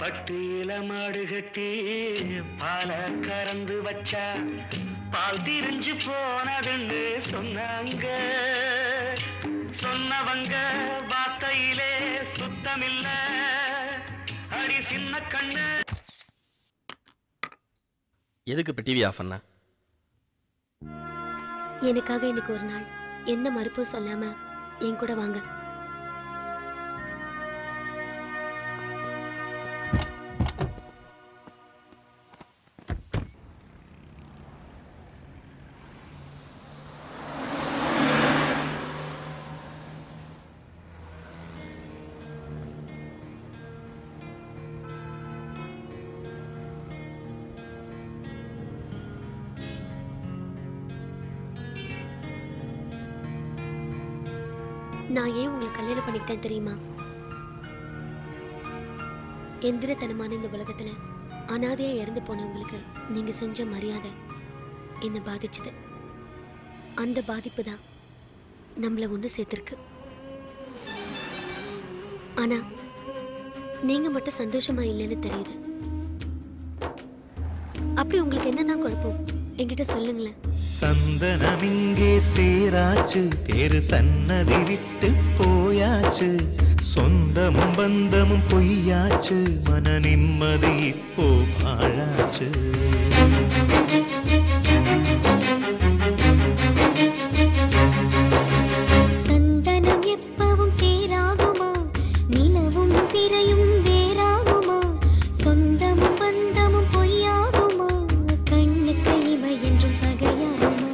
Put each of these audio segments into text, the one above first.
பட்டியில மாடு கட்டி பால கறந்து வச்சா பால் திரிஞ்சு போனதுன்னு சொன்னாங்க சொன்னவங்க வார்த்தையிலே சுத்தமில்ல அடி சின்ன கண்ணு எதுக்கு இப்போ டிவி ஆஃப் பண்ண எனக்காக இன்னைக்கு ஒரு நாள் எந்த மறுப்பும் சொல்லாம என் கூட வாங்க நான் ஏன் உங்களை கல்யாணம் பண்ணிக்கிட்டேன் தெரியுமா எந்திரத்தனமான இந்த உலகத்துல அனாதையா இறந்து போனவங்களுக்கு நீங்க செஞ்ச மரியாதை என்னை பாதிச்சது அந்த பாதிப்பு தான் நம்மள ஒன்று சேர்த்திருக்கு ஆனா நீங்க மட்டும் சந்தோஷமா இல்லைன்னு தெரியுது அப்படி உங்களுக்கு என்னதான் குழப்பம் என்கிட்ட சொல்லுங்களேன் சந்தனம் இங்கே சேராச்சு தேரு சன்னதி விட்டு போயாச்சு சொந்தமும் பந்தமும் பொய்யாச்சு மன நிம்மதி இப்போ பாழாச்சு சந்தனம் எப்பவும் சேராகுமா நிலவும் பிறையும் வேறாகுமா சொந்தமும் பந்தமும் பொய்யாகுமா கண்ணுக்கு இமை என்றும் பகையாகுமா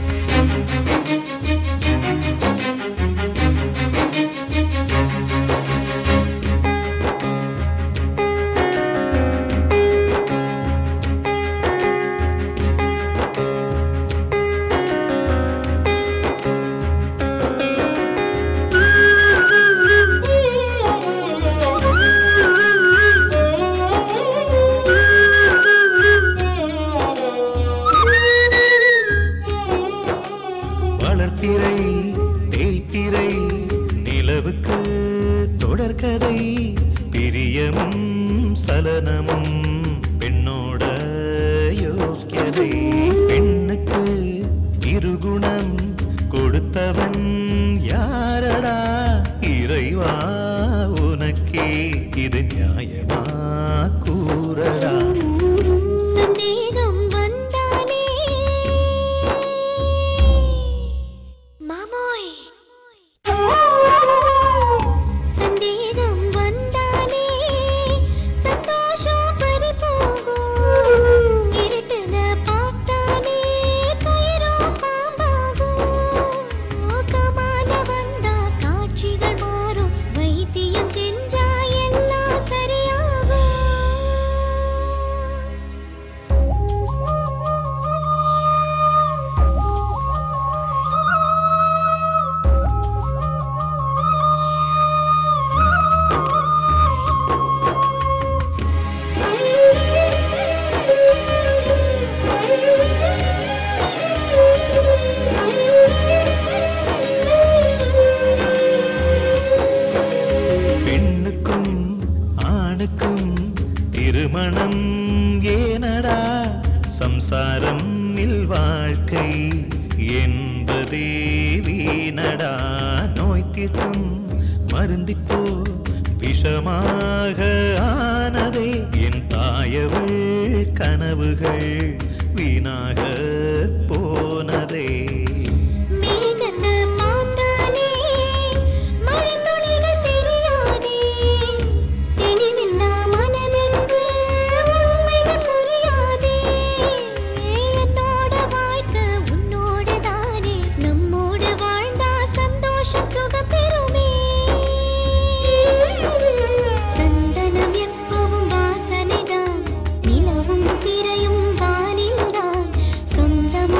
வளர்ப்பிறை தேய்ப்பிறை நிலவுக்கு தொடர்கதை பிரியமும் சலனமும் பெண்ணோட யோக்கியதை பெண்ணுக்கு இருகுணம் கொடுத்தவன் யாரடா இறைவா உனக்கே இது நியாயமா கூறடா சந்தேகம் வந்தாலே மாமோய் சந்தேகம் வந்தாலே சந்தோஷம் பறிபோகும் இருட்டுல பார்த்தாலே கயிறும் பாம்பாகும் கமால வந்தா காட்சிகள் மாறும் வைத்தியம் செஞ்சா எல்லாம் சரியாகும் பெண்ணுக்கும் ஆணுக்கும் திருமணம் ஏனடா சம்சாரம் இல் வாழ்க்கை என்பதே வீணடா நோய் தீர்க்கும் மருந்திப்போ விஷமாக ஆனதே என் தாயவள் கனவுகள் வீணாக போனதே மேகத்தை பார்த்தாலே மழைத்துளிகள் தெரியாதே தெளிவில்லா மனதுக்கு உண்மைகள் புரியாதே என்னோட வாழ்க்கை உன்னோட தானே நம்மோடு வாழ்ந்தா சந்தோஷம் சுகம் பெறுமே சந்தனம் எப்பவும் வாசனைதான் நிலவும் திரையும் வானில்தான் சொந்தம்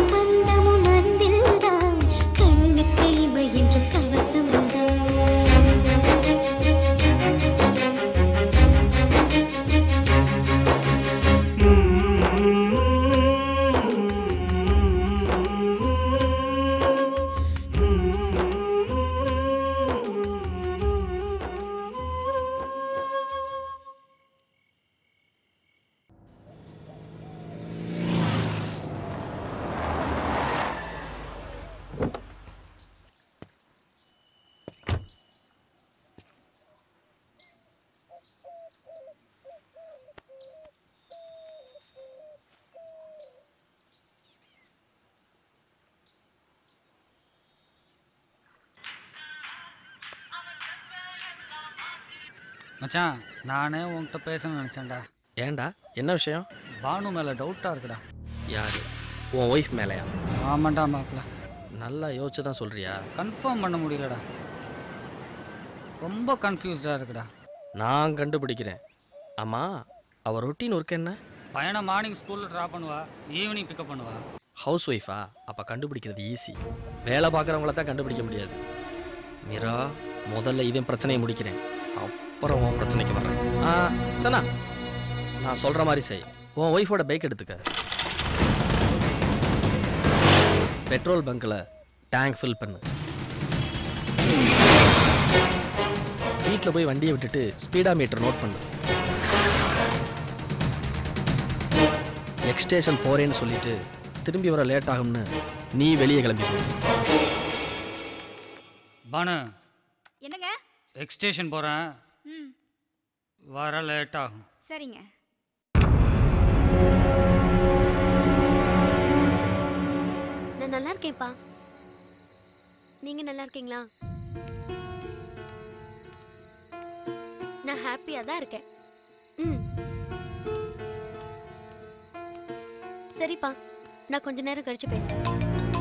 மச்சான் நானே உன்கிட்ட பேசணும்னு நினச்சேன்டா ஏன்டா என்ன விஷயம் பானு மேலே டவுட்டாக இருக்குடா யாரு உன் ஒய்ஃப் மேலையா ஆமாண்டா மாப்பிள்ள நல்லா யோசிச்சு தான் சொல்றியா கன்ஃபார்ம் பண்ண முடியலடா ரொம்ப கன்ஃபியூஸ்டாக இருக்குடா நான் கண்டுபிடிக்கிறேன் ஆமா அவ ரொட்டீன் ஒர்க் என்ன பையனை மார்னிங் ஸ்கூலில் ட்ராப் பண்ணுவா ஈவினிங் பிக்கப் பண்ணுவா ஹவுஸ் ஒய்ஃபா அப்போ கண்டுபிடிக்கிறது ஈஸி வேலை பார்க்குறவங்கள தான் கண்டுபிடிக்க முடியாது மீரா முதல்ல இதன் பிரச்சனையை முடிக்கிறேன் அப்புறம் உன் பிரச்சனைக்கு வர்றேன் ஆ சனா நான் சொல்கிற மாதிரி செய் உன் ஒய்ஃபோட பைக் எடுத்துக்க பெட்ரோல் பங்க்கில் டேங்க் ஃபில் பண்ணு வீட்டில் போய் வண்டியை விட்டுட்டு ஸ்பீடா மீட்டர் நோட் பண்ணு நெக்ஸ்ட் ஸ்டேஷன் போறேன்னு சொல்லிட்டு திரும்பி வர லேட் ஆகும்னு நீ வெளியே கிளம்பி போ பானு என்னங்க எக்ஸ்டேஷன் போகிறேன் ம் வர லேட் ஆகும் சரிங்க நான் நல்லா இருக்கேன்ப்பா நீங்க நல்லா இருக்கீங்களா நான் ஹாப்பியா தான் இருக்கேன் ம் சரிப்பா நான் கொஞ்ச நேரம் கழிச்சு பேசுறேன்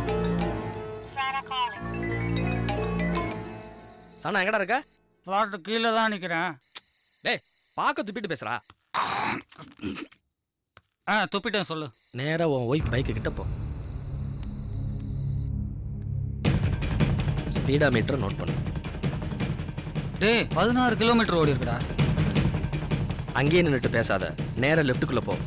சனா எங்கடா இருக்க பிளாட்டு கீழே தான் நிற்கிறேன் டேய் பார்க்க துப்பிட்டு பேசுறா ஆ துப்பிட்டேன் சொல்லு நேரா உன் ஒய்ஃப் பைக்கு கிட்ட போ ஸ்பீடா மீட்டர் நோட் பண்ணு டேய் பதினாறு கிலோமீட்டர் ஓடி இருக்குடா அங்கேயே நின்றுட்டு பேசாத நேரா லெஃப்ட்டுக்குள்ள போ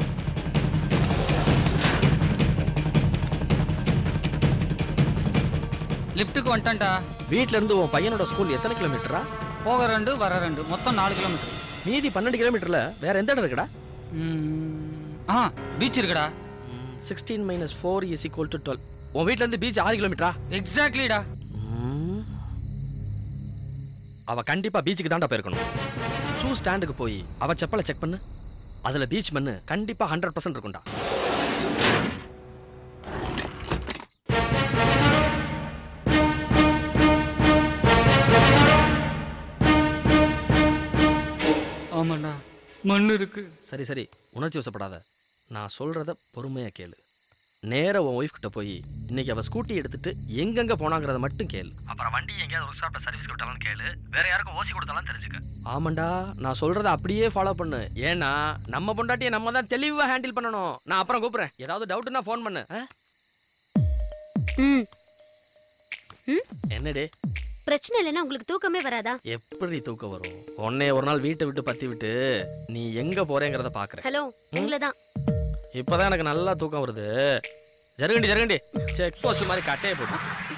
லிஃப்ட்டுக்கு வந்துட்டேன்டா வீட்ல இருந்து உன் பையனோட ஸ்கூல் எத்தனை கிலோமீட்டரா போக ரெண்டு வர ரெண்டு மொத்தம் நாலு கிலோமீட்டர் மீதி பன்னெண்டு கிலோமீட்டர்ல வேற எந்த இடம் இருக்குடா ஆ பீச் இருக்குடா sixteen minus four is equal to twelve உன் வீட்ல இருந்து பீச் ஆறு கிலோமீட்டரா எக்ஸாக்ட்லிடா ம். அவ கண்டிப்பா பீச்சுக்கு தான்டா போயிருக்கணும் ஷூ ஸ்டாண்டுக்கு போய் அவ செப்பலை செக் பண்ணு அதுல பீச் மண்ணு கண்டிப்பா ஹண்ட்ரட் பர்சன்ட் இருக்கும்டா ஆமாண்டா மண் இருக்கு சரி சரி உணர்ச்சி வசப்படாத நான் சொல்றத பொறுமையா கேளு நேரா உன் ஒய்ஃப் கிட்ட போய் இன்னைக்கு அவ ஸ்கூட்டி எடுத்துட்டு எங்கெங்க போனாங்கிறத மட்டும் கேளு அப்புறம் வண்டி எங்கேயாவது ஒரு ஷாப்ல சர்வீஸ் கொடுத்தாலும் கேளு வேற யாருக்கும் ஓசி கொடுத்தாலும் தெரிஞ்சுக்க ஆமாண்டா நான் சொல்றத அப்படியே ஃபாலோ பண்ணு ஏன்னா நம்ம பொண்டாட்டியை நம்ம தான் தெளிவா ஹேண்டில் பண்ணணும் நான் அப்புறம் கூப்பிடுறேன் ஏதாவது டவுட்னா ஃபோன் பண்ணு ஆ? ம் என்னடே பிரச்சனை இல்லைன்னா உங்களுக்கு தூக்கமே வராதா எப்படி தூக்கம் வரும் உன்னைய ஒரு நாள் வீட்டை விட்டு பத்தி விட்டு நீ எங்க போறேங்கிறத பாக்குறேன் ஹலோ உங்களை தான் இப்பதான் எனக்கு நல்லா தூக்கம் வருது ஜருகண்டி ஜருகண்டி செக் போஸ்ட் மாதிரி கட்டையை போட்டு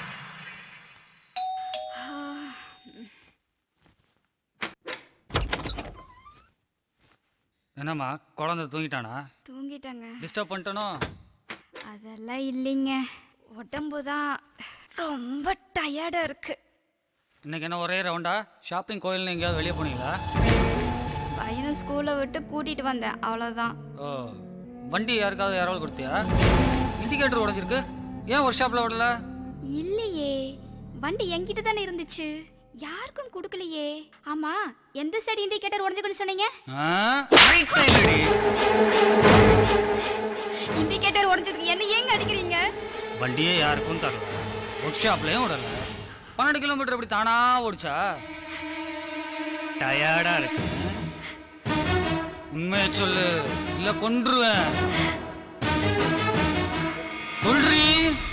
என்னம்மா குழந்தை தூங்கிட்டானா தூங்கிட்டேங்க டிஸ்டர்ப் பண்ணிட்டனோ அதெல்லாம் இல்லைங்க உடம்பு தான் ரொம்ப டயர்டாக இருக்கு இன்னைக்கு என்ன ஒரே ரவுண்டா ஷாப்பிங் கோயில்னு எங்கேயாவது வெளியே போனீங்களா பையனை ஸ்கூலை விட்டு கூட்டிகிட்டு வந்தேன் அவ்வளோதான் ஓ வண்டி யாருக்காவது யாராவது கொடுத்தியா இண்டிகேட்டர் உடஞ்சிருக்கு ஏன் ஒர்க் ஷாப்பில் விடல இல்லையே வண்டி என்கிட்ட தானே இருந்துச்சு யாருக்கும் கொடுக்கலையே ஆமா எந்த சைடு இண்டிகேட்டர் உடஞ்சுக்குன்னு சொன்னீங்க ரைட் சைடு இண்டிகேட்டர் உடஞ்சதுக்கு என்ன ஏங்க அடிக்கிறீங்க வண்டியே யாருக்கும் தரல ஒர்க் ஷாப்லேயும் விடல பன்னெண்டு கிலோமீட்டர் இப்படி தானா ஓடிச்சா டயர்டா இருக்கு உண்மையை சொல்லு இல்ல கொன்றுவேன் சொல்றீ